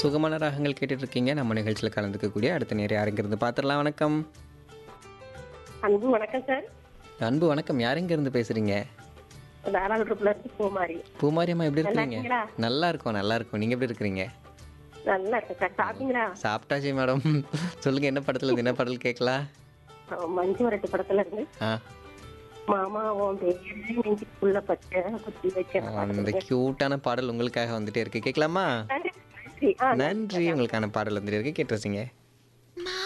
சுகமான ராகங்கள் கேட்டுட்டு இருக்கீங்க நம்ம நிகழ்ச்சியில் கலந்துக்கக்கூடிய அடுத்த நேரம் யாருங்கிறது பார்த்துடலாம் வணக்கம் அன்பு வணக்கம் சார் அன்பு வணக்கம் யாருங்க இருந்து பேசுறீங்க தாராளத்துல இருந்து பூமாரி பூமாரியம்மா எப்படி நல்லா இருக்கீங்க இருக்கீங்களா? நல்லா இருக்கும் நல்லா இருக்கும் நீங்க எப்படி இருக்கிறீங்க நல்லா இருக்கு சார் சாப்பிட்டீங்களா சாப்பிட்டாச்சு மேடம் சொல்லுங்க என்ன படத்துல இருந்து என்ன பாடல் கேட்கலாம் அஹ் மஞ்சு வரட்டு படத்துல இருந்து ஆ மாமா உன் பேரு நெஞ்சுக்குள்ள பச்சை குத்தி வச்ச அந்த கியூட்டான பாடல் உங்களுக்காக வந்துட்டே இருக்கு கேட்கலாமா நன்றி ஆ நன்றி உங்களுக்கான பாடல் வந்துட்டே இருக்கு கேட்டு ரசிங்க